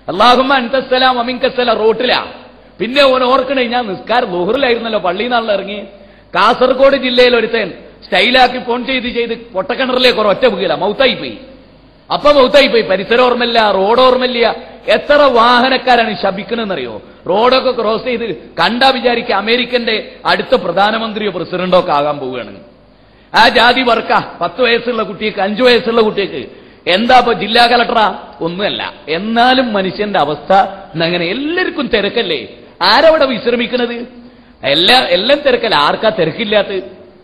അള്ളാഹുമ്മ അൻതസ്സലാം അമിൻകസ്സല റോട്ടിലാ പിന്നെ ഓൻ ഓർക്കണേ ഞാൻ നിസ്കാരം ലോഹറിലായിരുന്നല്ലോ പള്ളിയിൽ നിന്നാണല്ലോ ഇറങ്ങി കാസർഗോഡ് ജില്ലയിൽ ഒരുത്തൻ സ്റ്റൈലാക്കി ഫോൺ ചെയ്ത് ചെയ്ത് പൊട്ടക്കിണറിലേക്ക് ഒരു ഒറ്റ വീല മൗത്തായി പോയി അപ്പൊ മൗത്തായി പോയി പരിസരം ഓർമ്മയില്ല റോഡ് ഓർമ്മയില്ല എത്ര വാഹനക്കാരാണ് ഈ ശപിക്കണമെന്നറിയോ റോഡൊക്കെ ക്രോസ് ചെയ്ത് കണ്ടാ വിചാരിക്കുക അമേരിക്കന്റെ അടുത്ത പ്രധാനമന്ത്രിയോ പ്രസിഡന്റോ ഒക്കെ ആകാൻ പോവുകയാണ് ആ ജാതി വർക്ക പത്ത് വയസ്സുള്ള കുട്ടിക്ക് അഞ്ചു വയസ്സുള്ള കുട്ടിക്ക് എന്താ ഇപ്പൊ ജില്ലാ കളക്ടറാ ഒന്നുമല്ല എന്നാലും മനുഷ്യന്റെ അവസ്ഥ അങ്ങനെ എല്ലാവർക്കും തിരക്കല്ലേ ആരവിടെ വിശ്രമിക്കുന്നത് എല്ലാ എല്ലാം തിരക്കല്ല ആർക്കാ തിരക്കില്ലാത്ത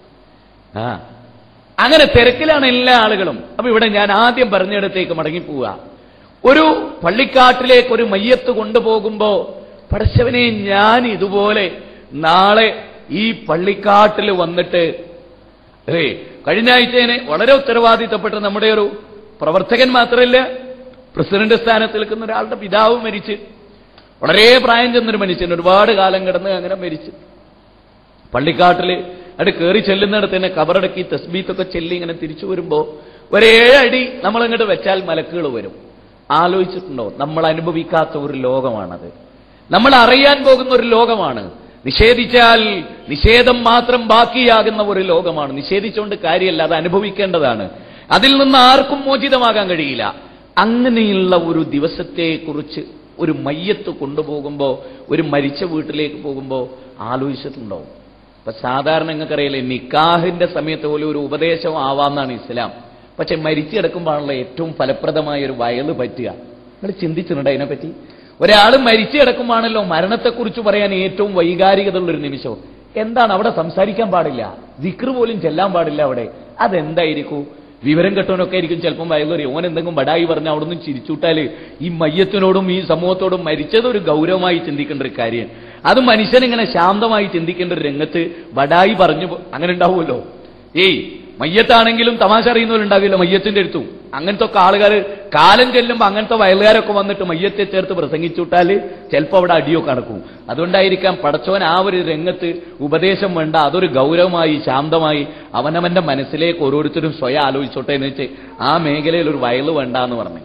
ആ അങ്ങനെ തിരക്കിലാണ് എല്ലാ ആളുകളും അപ്പൊ ഇവിടെ ഞാൻ ആദ്യം പറഞ്ഞിടത്തേക്ക് മടങ്ങിപ്പോവുക ഒരു പള്ളിക്കാട്ടിലേക്ക് ഒരു മയ്യത്ത് കൊണ്ടുപോകുമ്പോ പടച്ചവനെ ഞാൻ ഇതുപോലെ നാളെ ഈ പള്ളിക്കാട്ടിൽ വന്നിട്ട് അല്ലേ കഴിഞ്ഞ ആഴ്ചേനെ വളരെ ഉത്തരവാദിത്തപ്പെട്ട നമ്മുടെ ഒരു പ്രവർത്തകൻ മാത്രമല്ല പ്രസിഡന്റ് സ്ഥാനത്ത് നിൽക്കുന്ന ഒരാളുടെ പിതാവ് മരിച്ച് വളരെ പ്രായം ചെന്നൊരു മനുഷ്യൻ ഒരുപാട് കാലം കിടന്ന് അങ്ങനെ മരിച്ചു പള്ളിക്കാട്ടില് അവിടെ കയറി ചെല്ലുന്നിടത്ത് തന്നെ കബറടക്കി തസ്ബീത്തൊക്കെ ചെല്ലി ഇങ്ങനെ തിരിച്ചു വരുമ്പോ ഒരേഴടി നമ്മൾ അങ്ങോട്ട് വെച്ചാൽ മലക്കുകൾ വരും ആലോചിച്ചിട്ടുണ്ടോ നമ്മൾ അനുഭവിക്കാത്ത ഒരു ലോകമാണത് നമ്മൾ അറിയാൻ പോകുന്ന ഒരു ലോകമാണ് നിഷേധിച്ചാൽ നിഷേധം മാത്രം ബാക്കിയാകുന്ന ഒരു ലോകമാണ് നിഷേധിച്ചുകൊണ്ട് കാര്യമല്ല അത് അനുഭവിക്കേണ്ടതാണ് അതിൽ നിന്ന് ആർക്കും മോചിതമാകാൻ കഴിയില്ല അങ്ങനെയുള്ള ഒരു ദിവസത്തെക്കുറിച്ച് ഒരു മയ്യത്ത് കൊണ്ടുപോകുമ്പോ ഒരു മരിച്ച വീട്ടിലേക്ക് പോകുമ്പോ ആലോചിച്ചിട്ടുണ്ടോ ഇപ്പൊ സാധാരണ നിങ്ങൾക്കറിയില്ലേ നിക്കാഹിന്റെ സമയത്ത് പോലും ഒരു ഉപദേശം ആവാന്നാണ് ഇസ്ലാം പക്ഷെ മരിച്ചു കിടക്കുമ്പോഴാണല്ലോ ഏറ്റവും ഫലപ്രദമായ ഒരു വയല് പറ്റുക നിങ്ങൾ ചിന്തിച്ചിട്ടുണ്ട് അതിനെപ്പറ്റി ഒരാൾ മരിച്ചു കിടക്കുമ്പോഴാണല്ലോ മരണത്തെക്കുറിച്ച് പറയാൻ ഏറ്റവും വൈകാരികതയുള്ള ഒരു നിമിഷം എന്താണ് അവിടെ സംസാരിക്കാൻ പാടില്ല ദിക്ർ പോലും ചെല്ലാൻ പാടില്ല അവിടെ അതെന്തായിരിക്കും വിവരം കെട്ടവനൊക്കെ ആയിരിക്കും ചിലപ്പം വയലറി ഓൻ എന്തെങ്കിലും ബടായി പറഞ്ഞാൽ അവിടെ നിന്ന് ചിരിച്ചുട്ടാല് ഈ മയ്യത്തിനോടും ഈ സമൂഹത്തോടും മരിച്ചത് ഒരു ഗൗരവമായി ചിന്തിക്കേണ്ട ഒരു കാര്യം അത് മനുഷ്യൻ ഇങ്ങനെ ശാന്തമായി ചിന്തിക്കേണ്ട ഒരു രംഗത്ത് ബടായി പറഞ്ഞു പോ- അങ്ങനെ ഉണ്ടാവുമല്ലോ ഏയ് മയ്യത്താണെങ്കിലും തമാശ അറിയുന്നവരുണ്ടാവില്ല മയ്യത്തിന്റെ അടുത്തും അങ്ങനത്തെ ഒക്കെ ആളുകൾ കാലം ചെല്ലുമ്പോൾ അങ്ങനത്തെ വയലുകാരൊക്കെ വന്നിട്ട് മയ്യത്തെ ചേർത്ത് പ്രസംഗിച്ചുവിട്ടാല് ചിലപ്പോൾ അവിടെ അടിയോ കണക്കും അതുകൊണ്ടായിരിക്കാം പടച്ചോൻ ആ ഒരു രംഗത്ത് ഉപദേശം വേണ്ട അതൊരു ഗൗരവമായി ശാന്തമായി അവനവന്റെ മനസ്സിലേക്ക് ഓരോരുത്തരും സ്വയം ആലോചിച്ചോട്ടെ എന്ന് വെച്ച് ആ മേഖലയിൽ ഒരു വയല് വേണ്ട എന്ന് പറഞ്ഞു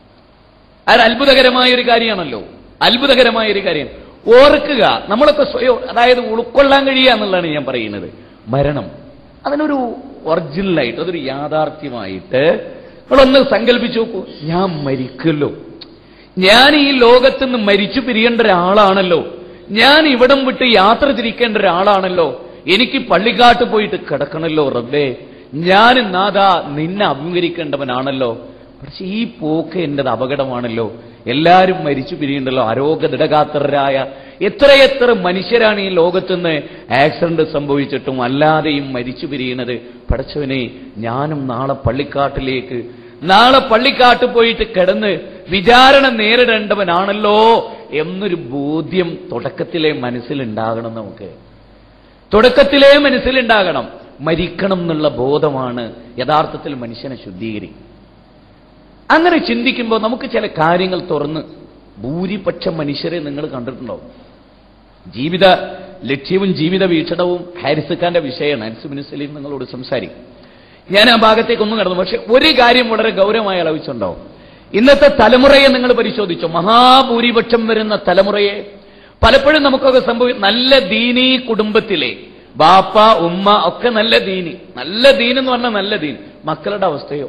അത് അത്ഭുതകരമായ ഒരു കാര്യമാണല്ലോ അത്ഭുതകരമായ ഒരു കാര്യം ഓർക്കുക നമ്മളൊക്കെ സ്വയം അതായത് ഉൾക്കൊള്ളാൻ കഴിയുക എന്നുള്ളതാണ് ഞാൻ പറയുന്നത് മരണം അതിനൊരു ഒറിജിനലായിട്ട് അതൊരു യാഥാർത്ഥ്യമായിട്ട് നിങ്ങളൊന്ന് സങ്കല്പിച്ചു നോക്കൂ ഞാൻ മരിക്കല്ലോ ഞാൻ ഈ ലോകത്ത് നിന്ന് മരിച്ചു പിരിയേണ്ട ഒരാളാണല്ലോ ഞാൻ ഇവിടം വിട്ട് യാത്ര തിരിക്കേണ്ട ഒരാളാണല്ലോ എനിക്ക് പള്ളിക്കാട്ട് പോയിട്ട് കിടക്കണല്ലോ റബ്ബേ ഞാൻ നാദാ നിന്നെ അഭിമുഖീകരിക്കേണ്ടവനാണല്ലോ പക്ഷെ ഈ പോക്ക് എന്റേത് അപകടമാണല്ലോ എല്ലാവരും മരിച്ചു പിരിയുണ്ടല്ലോ ആരോഗ്യ ദൃഢഗാത്രരായ എത്രയെത്ര മനുഷ്യരാണ് ഈ ലോകത്തുനിന്ന് ആക്സിഡന്റ് സംഭവിച്ചിട്ടും അല്ലാതെയും മരിച്ചു പിരിയുന്നത് പടച്ചവനെ ഞാനും നാളെ പള്ളിക്കാട്ടിലേക്ക് നാളെ പള്ളിക്കാട്ട് പോയിട്ട് കിടന്ന് വിചാരണ നേരിടേണ്ടവനാണല്ലോ എന്നൊരു ബോധ്യം തുടക്കത്തിലെ മനസ്സിലുണ്ടാകണം നമുക്ക് തുടക്കത്തിലേ മനസ്സിലുണ്ടാകണം മരിക്കണം എന്നുള്ള ബോധമാണ് യഥാർത്ഥത്തിൽ മനുഷ്യനെ ശുദ്ധീകരിക്കും അങ്ങനെ ചിന്തിക്കുമ്പോൾ നമുക്ക് ചില കാര്യങ്ങൾ തുറന്ന് ഭൂരിപക്ഷം മനുഷ്യരെ നിങ്ങൾ കണ്ടിട്ടുണ്ടോ ജീവിത ലക്ഷ്യവും ജീവിത വീക്ഷണവും ഹാരിസ് ഖാന്റെ വിഷയമാണ് ഹാരിസ് മിനിസലീം നിങ്ങളോട് സംസാരിക്കും ഞാൻ ആ ഭാഗത്തേക്കൊന്നും കടന്നു പക്ഷെ ഒരു കാര്യം വളരെ ഗൗരവമായി ആലോചിച്ചുണ്ടോ ഇന്നത്തെ തലമുറയെ നിങ്ങൾ പരിശോധിച്ചോ മഹാഭൂരിപക്ഷം വരുന്ന തലമുറയെ പലപ്പോഴും നമുക്കൊക്കെ സംഭവിക്കും നല്ല ദീനീ കുടുംബത്തിലെ ബാപ്പ ഉമ്മ ഒക്കെ നല്ല ദീനി നല്ല ദീൻ എന്ന് പറഞ്ഞാൽ നല്ല ദീൻ മക്കളുടെ അവസ്ഥയോ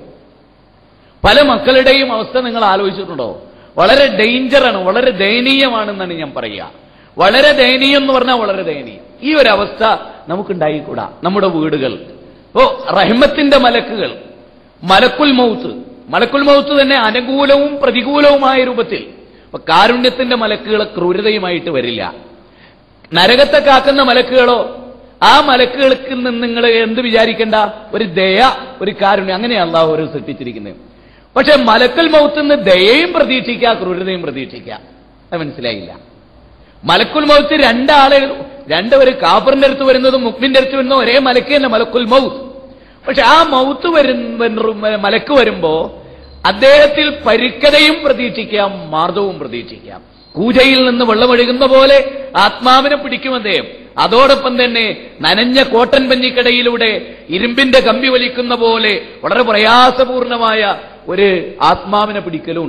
പല മക്കളുടെയും അവസ്ഥ നിങ്ങൾ ആലോചിച്ചിട്ടുണ്ടോ വളരെ ഡേഞ്ചറാണ് വളരെ ദയനീയമാണെന്നാണ് ഞാൻ പറയുക വളരെ ദയനീയം എന്ന് പറഞ്ഞാൽ വളരെ ദയനീയം ഈ ഒരു അവസ്ഥ നമുക്കുണ്ടായിക്കൂടാ നമ്മുടെ വീടുകൾ ഓ റഹ്മത്തിന്റെ മലക്കുകൾ മലക്കുൽ മൗത്ത് മലക്കുൽ മൗത്ത് തന്നെ അനുകൂലവും പ്രതികൂലവുമായ രൂപത്തിൽ അപ്പൊ കാരുണ്യത്തിന്റെ മലക്കുകൾ ക്രൂരതയുമായിട്ട് വരില്ല നരകത്തെ കാക്കുന്ന മലക്കുകളോ ആ മലക്കുകൾക്ക് നിന്ന് നിങ്ങൾ എന്ത് വിചാരിക്കേണ്ട ഒരു ദയ ഒരു കാരുണ്യം അങ്ങനെയാണ് അള്ളാഹു ഒരു സൃഷ്ടിച്ചിരിക്കുന്നത് പക്ഷെ മലക്കൽ മൗത്തുനിന്ന് ദയയും പ്രതീക്ഷിക്കുക ക്രൂരതയും പ്രതീക്ഷിക്കുക അത് മനസ്സിലായില്ല മലക്കുൽ മൗത്ത് രണ്ടാളുകൾ രണ്ടുപേര് കാപ്പറിന്റെ അടുത്ത് വരുന്നതും മുക്മിന്റെ അടുത്ത് വരുന്നതും ഒരേ മലക്ക് തന്നെ മലക്കുൽ മൗത്ത് പക്ഷെ ആ മൗത്ത് വരുന്ന മലക്ക് വരുമ്പോ അദ്ദേഹത്തിൽ പരിക്കതയും പ്രതീക്ഷിക്കാം മാർദ്ദവും പ്രതീക്ഷിക്കാം കൂജയിൽ നിന്ന് വെള്ളമൊഴുകുന്ന പോലെ ആത്മാവിനെ പിടിക്കും അദ്ദേഹം അതോടൊപ്പം തന്നെ നനഞ്ഞ കോട്ടൻ പഞ്ഞിക്കടയിലൂടെ ഇരുമ്പിന്റെ കമ്പി വലിക്കുന്ന പോലെ വളരെ പ്രയാസപൂർണമായ ഒരു ആത്മാവിനെ പിടിക്കലും ഉണ്ട്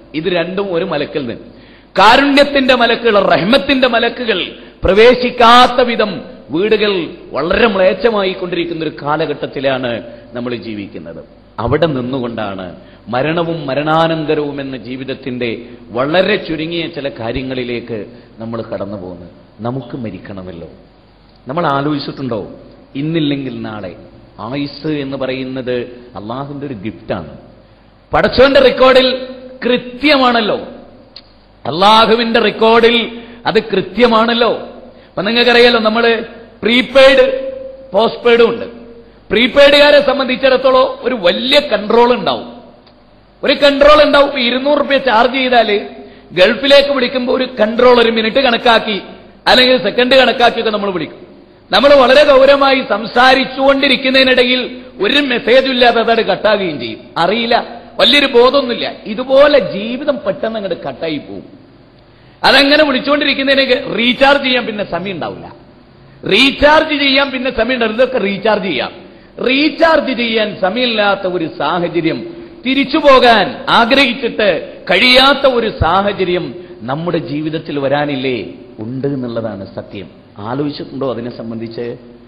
ഇത് രണ്ടും ഒരു മലക്കിൽ നിന്ന് കാരുണ്യത്തിന്റെ മലക്കുകൾ റഹ്മത്തിന്റെ മലക്കുകൾ പ്രവേശിക്കാത്ത വിധം വീടുകൾ വളരെ മ്ലേച്ഛമായി കൊണ്ടിരിക്കുന്ന ഒരു കാലഘട്ടത്തിലാണ് നമ്മൾ ജീവിക്കുന്നത് അവിടെ നിന്നുകൊണ്ടാണ് മരണവും മരണാനന്തരവും എന്ന ജീവിതത്തിന്റെ വളരെ ചുരുങ്ങിയ ചില കാര്യങ്ങളിലേക്ക് നമ്മൾ കടന്നു പോകുന്നത് നമുക്ക് മരിക്കണമല്ലോ നമ്മൾ ആലോചിച്ചിട്ടുണ്ടോ ഇന്നില്ലെങ്കിൽ നാളെ ആയുസ് എന്ന് പറയുന്നത് അള്ളാഹുവിന്റെ ഒരു ഗിഫ്റ്റാണ് പടച്ചോന്റെ റെക്കോർഡിൽ കൃത്യമാണല്ലോ അള്ളാഹുവിന്റെ റെക്കോർഡിൽ അത് കൃത്യമാണല്ലോ അപ്പൊ നിങ്ങൾക്കറിയാലോ നമ്മൾ പ്രീപെയ്ഡ് പോസ്റ്റ് പെയ്ഡും ഉണ്ട് പ്രീപെയ്ഡുകാരെ സംബന്ധിച്ചിടത്തോളം ഒരു വലിയ കൺട്രോൾ ഉണ്ടാവും ഒരു കൺട്രോൾ ഉണ്ടാവും ഇപ്പൊ ഇരുന്നൂറ് റുപ്യ ചാർജ് ചെയ്താൽ ഗൾഫിലേക്ക് വിളിക്കുമ്പോൾ ഒരു കൺട്രോൾ ഒരു മിനിറ്റ് കണക്കാക്കി അല്ലെങ്കിൽ സെക്കൻഡ് കണക്കാക്കിയൊക്കെ നമ്മൾ വിളിക്കും നമ്മൾ വളരെ ഗൗരവമായി സംസാരിച്ചുകൊണ്ടിരിക്കുന്നതിനിടയിൽ ഒരു മെസ്സേജും ഇല്ലാതെ അതോട് കട്ടാകുകയും ചെയ്യും അറിയില്ല വലിയൊരു ബോധമൊന്നുമില്ല ഇതുപോലെ ജീവിതം പെട്ടെന്ന് അങ്ങോട്ട് കട്ടായി പോകും അതങ്ങനെ വിളിച്ചുകൊണ്ടിരിക്കുന്നതിന് റീചാർജ് ചെയ്യാൻ പിന്നെ സമയം ഉണ്ടാവില്ല റീചാർജ് ചെയ്യാൻ പിന്നെ സമയം ഉണ്ടാവില്ല ഇതൊക്കെ റീചാർജ് ചെയ്യാം റീചാർജ് ചെയ്യാൻ സമയമില്ലാത്ത ഒരു സാഹചര്യം തിരിച്ചു പോകാൻ ആഗ്രഹിച്ചിട്ട് കഴിയാത്ത ഒരു സാഹചര്യം നമ്മുടെ ജീവിതത്തിൽ വരാനില്ലേ ഉണ്ട് എന്നുള്ളതാണ് സത്യം ആലോചിച്ചിട്ടുണ്ടോ അതിനെ സംബന്ധിച്ച്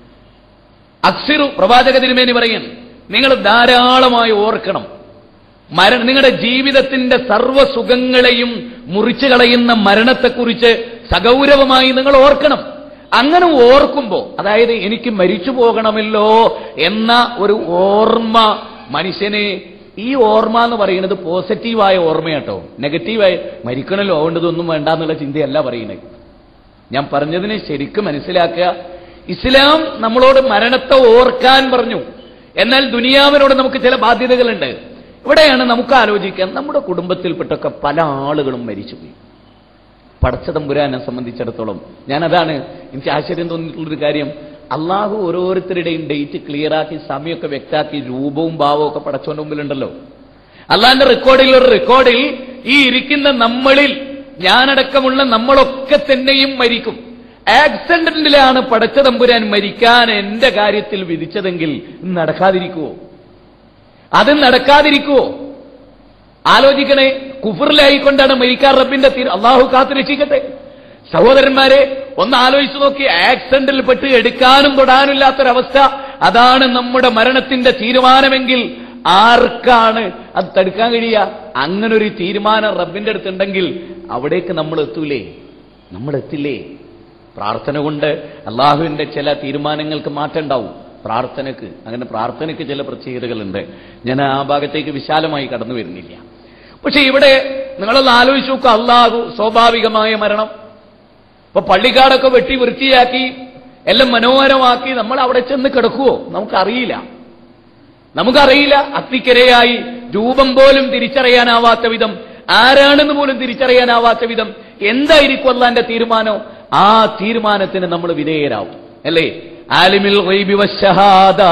അക്സിറു പ്രവാചക തിരുമേനി പറയും നിങ്ങൾ ധാരാളമായി ഓർക്കണം മര നിങ്ങളുടെ ജീവിതത്തിന്റെ സർവ്വ സുഖങ്ങളെയും മുറിച്ചു കളയുന്ന മരണത്തെക്കുറിച്ച് സഗൗരവമായി നിങ്ങൾ ഓർക്കണം അങ്ങനെ ഓർക്കുമ്പോ അതായത് എനിക്ക് മരിച്ചു പോകണമല്ലോ എന്ന ഒരു ഓർമ്മ മനുഷ്യന് ഈ ഓർമ്മ എന്ന് പറയുന്നത് പോസിറ്റീവായ ഓർമ്മയാട്ടോ നെഗറ്റീവായ മരിക്കണല്ലോ അതുകൊണ്ടതൊന്നും വേണ്ട എന്നുള്ള ചിന്തയല്ല പറയുന്നത് ഞാൻ പറഞ്ഞതിനെ ശരിക്കും മനസ്സിലാക്കുക ഇസ്ലാം നമ്മളോട് മരണത്തെ ഓർക്കാൻ പറഞ്ഞു എന്നാൽ ദുനിയാവിനോട് നമുക്ക് ചില ബാധ്യതകളുണ്ട് ഇവിടെയാണ് നമുക്ക് ആലോചിക്കാൻ നമ്മുടെ കുടുംബത്തിൽപ്പെട്ടൊക്കെ പല ആളുകളും മരിച്ചുപോയി പടച്ചതമ്പുരാനെ സംബന്ധിച്ചിടത്തോളം ഞാനതാണ് എനിക്ക് ആശ്ചര്യം തോന്നിയിട്ടുള്ളൊരു കാര്യം അള്ളാഹു ഓരോരുത്തരുടെയും ഡേറ്റ് ക്ലിയറാക്കി സമയമൊക്കെ വ്യക്താക്കി രൂപവും ഭാവവും ഒക്കെ പടച്ചോന്റെ മുമ്പിലുണ്ടല്ലോ അള്ളാന്റെ റെക്കോർഡിൽ ഒരു റെക്കോർഡിൽ ഈ ഇരിക്കുന്ന നമ്മളിൽ ഞാനടക്കമുള്ള നമ്മളൊക്കെ തന്നെയും മരിക്കും ആക്സിഡന്റിലാണ് പടച്ചതമ്പുരാൻ മരിക്കാൻ എന്റെ കാര്യത്തിൽ വിധിച്ചതെങ്കിൽ നടക്കാതിരിക്കുവോ അത് നടക്കാതിരിക്കുവോ ആലോചിക്കണേ കുഫറിലായിക്കൊണ്ടാണ് മരിക്കാൻ റബ്ബിന്റെ തീർ അള്ളാഹു കാത്തു രക്ഷിക്കട്ടെ സഹോദരന്മാരെ ഒന്ന് ആലോചിച്ചു നോക്കി ആക്സിഡന്റിൽ പെട്ട് എടുക്കാനും തൊടാനില്ലാത്തൊരവസ്ഥ അതാണ് നമ്മുടെ മരണത്തിന്റെ തീരുമാനമെങ്കിൽ ആർക്കാണ് അത് തടുക്കാൻ കഴിയുക അങ്ങനെ ഒരു തീരുമാനം റബ്ബിന്റെ അടുത്തുണ്ടെങ്കിൽ അവിടേക്ക് നമ്മൾ എത്തൂലേ നമ്മൾ എത്തില്ലേ പ്രാർത്ഥന കൊണ്ട് അള്ളാഹുവിന്റെ ചില തീരുമാനങ്ങൾക്ക് മാറ്റം ഉണ്ടാവും പ്രാർത്ഥനക്ക് അങ്ങനെ പ്രാർത്ഥനയ്ക്ക് ചില പ്രത്യേകതകളുണ്ട് ഞാൻ ആ ഭാഗത്തേക്ക് വിശാലമായി കടന്നു വരുന്നില്ല പക്ഷെ ഇവിടെ നിങ്ങളൊന്ന് ആലോചിച്ച് നോക്കുക അള്ളാഹു സ്വാഭാവികമായ മരണം ഇപ്പൊ പള്ളിക്കാടൊക്കെ വെട്ടി വൃത്തിയാക്കി എല്ലാം മനോഹരമാക്കി നമ്മൾ അവിടെ ചെന്ന് കിടക്കുവോ നമുക്കറിയില്ല നമുക്കറിയില്ല അത്തിക്കരയായി രൂപം പോലും തിരിച്ചറിയാനാവാത്ത വിധം ആരാണെന്ന് പോലും തിരിച്ചറിയാനാവാത്ത വിധം എന്തായിരിക്കും അള്ളാന്റെ തീരുമാനം ആ തീരുമാനത്തിന് നമ്മൾ വിധേയരാവും അല്ലേ ആലിമിൽ ഗൈബി വശഹാദ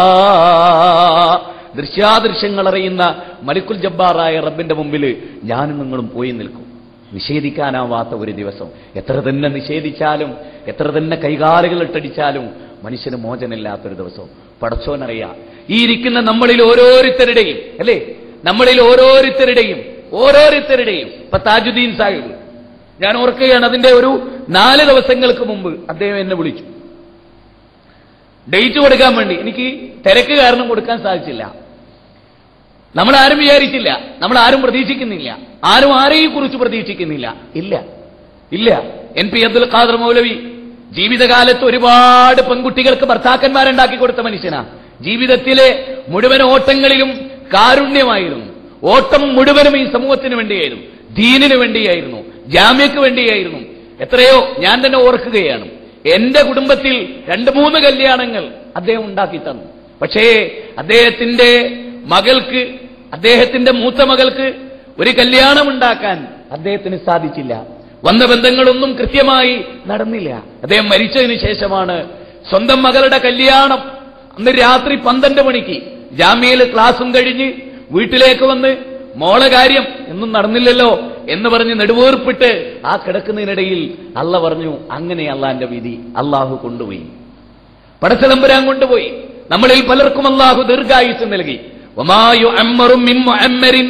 ദൃശ്യാദൃശ്യങ്ങൾ അറിയുന്ന മലിക്കുൽ ജബ്ബാറായ റബ്ബിന്റെ മുമ്പിൽ ഞാനും നിങ്ങളും പോയി നിൽക്കും നിഷേധിക്കാനാവാത്ത ഒരു ദിവസം എത്ര തന്നെ നിഷേധിച്ചാലും എത്ര തന്നെ കൈകാലുകൾ ഇട്ടടിച്ചാലും മനുഷ്യന് മോചനമില്ലാത്തൊരു ദിവസം പടച്ചോനറിയാം ഈ ഇരിക്കുന്ന നമ്മളിൽ ഓരോരുത്തരുടെയും അല്ലേ നമ്മളിൽ ഓരോരുത്തരുടെയും ഓരോരുത്തരുടെയും ഇപ്പൊ താജുദ്ദീൻ സാഹിബ് ഞാൻ ഓർക്കുകയാണ് അതിന്റെ ഒരു നാല് ദിവസങ്ങൾക്ക് മുമ്പ് അദ്ദേഹം എന്നെ വിളിച്ചു ഡേറ്റ് കൊടുക്കാൻ വേണ്ടി എനിക്ക് തിരക്ക് കാരണം കൊടുക്കാൻ സാധിച്ചില്ല നമ്മൾ ആരും വിചാരിച്ചില്ല നമ്മൾ ആരും പ്രതീക്ഷിക്കുന്നില്ല ആരും ആരെയും കുറിച്ച് പ്രതീക്ഷിക്കുന്നില്ല ഇല്ല ഇല്ല എൻ പി അബ്ദുൽ ഖാദർ മൗലവി ജീവിതകാലത്ത് ഒരുപാട് പെൺകുട്ടികൾക്ക് ഭർത്താക്കന്മാരുണ്ടാക്കി കൊടുത്ത മനുഷ്യനാ ജീവിതത്തിലെ മുഴുവൻ ഓട്ടങ്ങളിലും കാരുണ്യമായിരുന്നു ഓട്ടം മുഴുവനും ഈ സമൂഹത്തിന് വേണ്ടിയായിരുന്നു ദീനിന് വേണ്ടിയായിരുന്നു ജാമ്യക്ക് വേണ്ടിയായിരുന്നു എത്രയോ ഞാൻ തന്നെ ഓർക്കുകയാണ് എന്റെ കുടുംബത്തിൽ രണ്ട് മൂന്ന് കല്യാണങ്ങൾ അദ്ദേഹം ഉണ്ടാക്കി തന്നു പക്ഷേ അദ്ദേഹത്തിന്റെ മകൾക്ക് അദ്ദേഹത്തിന്റെ മൂത്ത മകൾക്ക് ഒരു കല്യാണം ഉണ്ടാക്കാൻ അദ്ദേഹത്തിന് സാധിച്ചില്ല വന്ന ബന്ധങ്ങളൊന്നും കൃത്യമായി നടന്നില്ല അദ്ദേഹം മരിച്ചതിന് ശേഷമാണ് സ്വന്തം മകളുടെ കല്യാണം അന്ന് രാത്രി പന്ത്രണ്ട് മണിക്ക് ജാമ്യയിൽ ക്ലാസും കഴിഞ്ഞ് വീട്ടിലേക്ക് വന്ന് മോളെ കാര്യം എന്നും നടന്നില്ലല്ലോ എന്ന് പറഞ്ഞ് നെടുവേർപ്പിട്ട് ആ കിടക്കുന്നതിനിടയിൽ അല്ല പറഞ്ഞു അങ്ങനെ അള്ളാന്റെ വിധി അള്ളാഹു കൊണ്ടുപോയി പടച്ചതമ്പുരാൻ കൊണ്ടുപോയി നമ്മളിൽ പലർക്കും അള്ളാഹു ദീർഘായുസ് നൽകി വമായു അമ്മറും മിൻ മുഅമ്മരിൻ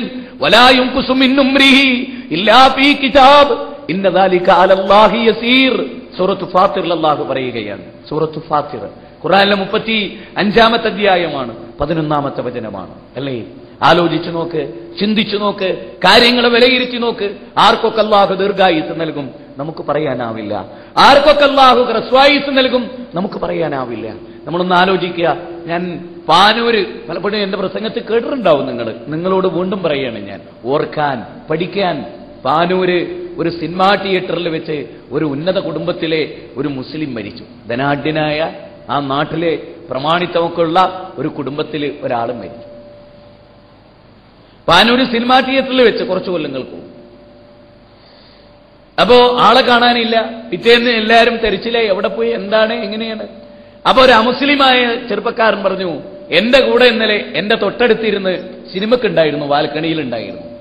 വലാ യുൻകുസു മിൻ ഉംരിഹി ഇല്ലാ ഫീ കിതാബ് ഇന്ന ദാലിക അലല്ലാഹി യസീർ സൂറത്തു ഫാത്തിറിൽ അല്ലാഹു പറയുകയാണ് സൂറത്തു ഫാത്തിർ ഖുറാനിലെ മുപ്പത്തി അഞ്ചാമത്തെ അധ്യായമാണ് പതിനൊന്നാമത്തെ വചനമാണ് അല്ലേ ആലോചിച്ചു നോക്ക് ചിന്തിച്ചു നോക്ക് കാര്യങ്ങൾ വിലയിരുത്തി നോക്ക് ആർക്കൊക്കെ അള്ളാഹു ദീർഘായുസ് നൽകും നമുക്ക് പറയാനാവില്ല ആർക്കൊക്കെ അള്ളാഹു ഹ്രസ്വായുസ് നൽകും നമുക്ക് പറയാനാവില്ല നമ്മളൊന്ന് ആലോചിക്കുക ഞാൻ പാനൂര് പലപ്പോഴും എന്റെ പ്രസംഗത്തിൽ കേട്ടിട്ടുണ്ടാവും നിങ്ങൾ നിങ്ങളോട് വീണ്ടും പറയുകയാണ് ഞാൻ ഓർക്കാൻ പഠിക്കാൻ പാനൂര് ഒരു സിനിമാ തിയേറ്ററിൽ വെച്ച് ഒരു ഉന്നത കുടുംബത്തിലെ ഒരു മുസ്ലിം മരിച്ചു ധനാഢ്യനായ ആ നാട്ടിലെ പ്രമാണിത്തമൊക്കെ ഉള്ള ഒരു കുടുംബത്തിൽ ഒരാൾ മരിച്ചു പാനൂര് സിനിമാ തിയേറ്ററിൽ വെച്ച് കുറച്ച് കൊല്ലങ്ങൾക്ക് മുമ്പ് അപ്പോ ആളെ കാണാനില്ല പിറ്റേന്ന് എല്ലാവരും തെരച്ചിലെ എവിടെ പോയി എന്താണ് എങ്ങനെയാണ് അപ്പൊ ഒരു അമുസ്ലിമായ ചെറുപ്പക്കാരൻ പറഞ്ഞു എന്റെ കൂടെ ഇന്നലെ എന്റെ തൊട്ടടുത്തിരുന്ന് സിനിമക്കുണ്ടായിരുന്നു വാൽക്കണിയിൽ ഉണ്ടായിരുന്നു